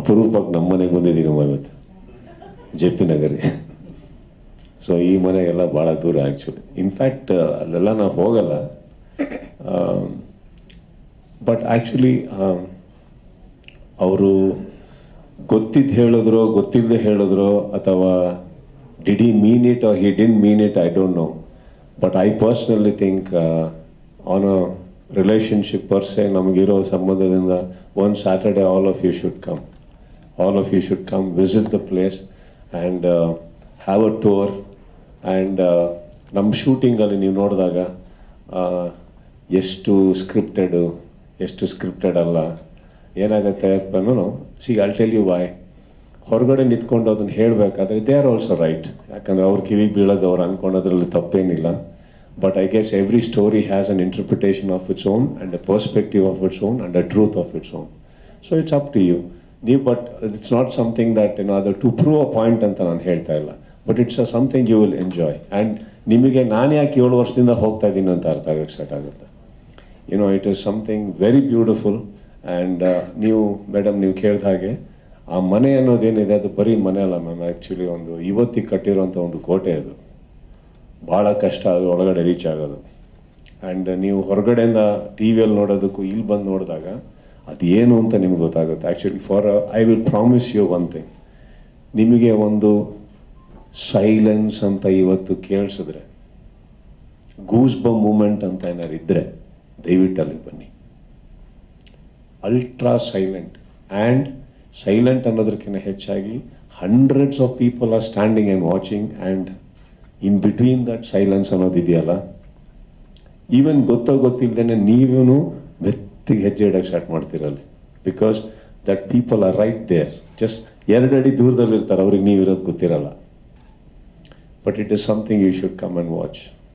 ಅಪರೂಪಕ್ಕೆ ನಮ್ಮ ಮನೆಗೆ ಬಂದಿದ್ದೀನಿ ಇವತ್ತು ಜೆ ಪಿ ನಗರಿಗೆ ಸೊ ಈ ಮನೆಗೆಲ್ಲ ಭಾಳ ದೂರ ಆ್ಯಕ್ಚುಲಿ ಇನ್ಫ್ಯಾಕ್ಟ್ ಅಲ್ಲೆಲ್ಲ ನಾವು ಹೋಗಲ್ಲ ಬಟ್ ಆ್ಯಕ್ಚುಲಿ ಅವರು ಗೊತ್ತಿದ್ದು ಹೇಳಿದ್ರು ಗೊತ್ತಿಲ್ಲದೆ ಹೇಳಿದ್ರು ಅಥವಾ did he mean it or he didn't mean it I don't know but I personally think on a relationship per ನಮಗಿರೋ ಸಂಬಂಧದಿಂದ one Saturday all of you should come all of you should come visit the place and have a tour and ನಮ್ಮ ಶೂಟಿಂಗಲ್ಲಿ ನೀವು ನೋಡಿದಾಗ ಎಷ್ಟು ಸ್ಕ್ರಿಪ್ಟೆಡು ಎಷ್ಟು scripted ಅಲ್ಲ ಏನಾಗುತ್ತೆ ನಾನು ಸಿ ಅಲ್ ಟೆಲ್ ಯು ವಾಯ್ ಹೊರಗಡೆ ನಿಂತ್ಕೊಂಡು ಅದನ್ನ ಹೇಳಬೇಕಾದ್ರೆ ದೇ ಆರ್ ಆಲ್ಸೋ ರೈಟ್ ಯಾಕಂದ್ರೆ ಅವ್ರ ಕಿವಿಗೆ ಬೀಳೋದು ಅವ್ರು ಅನ್ಕೊಳೋದ್ರಲ್ಲಿ ತಪ್ಪೇನಿಲ್ಲ but I guess every story has an interpretation of its own and a perspective of its own and a truth of its own so it's up to you ನೀವು but it's not something that ಏನೋ ಅದು to prove a point ಅಂತ ನಾನು ಹೇಳ್ತಾ ಇಲ್ಲ but it's a something you will enjoy and ನಿಮಗೆ ನಾನು ಯಾಕೆ ಏಳು ವರ್ಷದಿಂದ ಹೋಗ್ತಾ ಇದ್ದೀನಿ ಅಂತ ಅರ್ಥ ಆಗಕ್ಕೆ ಸ್ಟಾರ್ಟ್ ಆಗುತ್ತೆ you know it is something very beautiful and ನೀವು ಮೇಡಮ್ ನೀವು ಕೇಳಿದ ಹಾಗೆ ಆ ಮನೆ ಅನ್ನೋದೇನಿದೆ ಅದು ಬರೀ ಮನೆ ಅಲ್ಲ ಮ್ಯಾಮ್ ಆ್ಯಕ್ಚುಲಿ ಒಂದು ಇವತ್ತಿಗೆ ಕಟ್ಟಿರುವಂಥ ಒಂದು ಕೋಟೆ ಅದು ಭಾಳ ಕಷ್ಟ ಅದು ಒಳಗಡೆ ರೀಚ್ ಆಗೋದು ಆ್ಯಂಡ್ ನೀವು ಹೊರಗಡೆಯಿಂದ ಟಿ ವಿಯಲ್ಲಿ ನೋಡೋದಕ್ಕೂ ಇಲ್ಲಿ ಬಂದು ನೋಡಿದಾಗ ಅದೇನು ಅಂತ ನಿಮ್ಗೆ ಗೊತ್ತಾಗುತ್ತೆ actually for I will promise you one thing ನಿಮಗೆ ಒಂದು ಸೈಲೆನ್ಸ್ ಅಂತ ಇವತ್ತು ಕೇಳಿಸಿದ್ರೆ ಗೂಸ್ ಬ ಮೂಮೆಂಟ್ ಅಂತ ಏನಾರು ಇದ್ರೆ ದಯವಿಟ್ಟು ಅಲ್ಲಿಗೆ ಬನ್ನಿ ಅಲ್ಟ್ರಾ ಸೈಲೆಂಟ್ ಆ್ಯಂಡ್ ಸೈಲೆಂಟ್ ಅನ್ನೋದಕ್ಕಿಂತ ಹೆಚ್ಚಾಗಿ hundreds of people are standing and watching and in between that silence ಅನ್ನೋದು ಇದೆಯಲ್ಲ ಈವನ್ ಗೊತ್ತೋ ಗೊತ್ತಿಲ್ಲದೇನೆ ನೀವೂ ಮೆತ್ತಿಗೆ ಹೆಜ್ಜೆ ಇಡಕ್ಕೆ ಸ್ಟಾರ್ಟ್ ಮಾಡ್ತೀರಲ್ಲಿ because that people are right there just ಎರಡು ಅಡಿ ದೂರದಲ್ಲಿ ಇರ್ತಾರೆ ಅವ್ರಿಗೆ ನೀವಿರೋದು ಗೊತ್ತಿರಲ್ಲ but it is something you should come and watch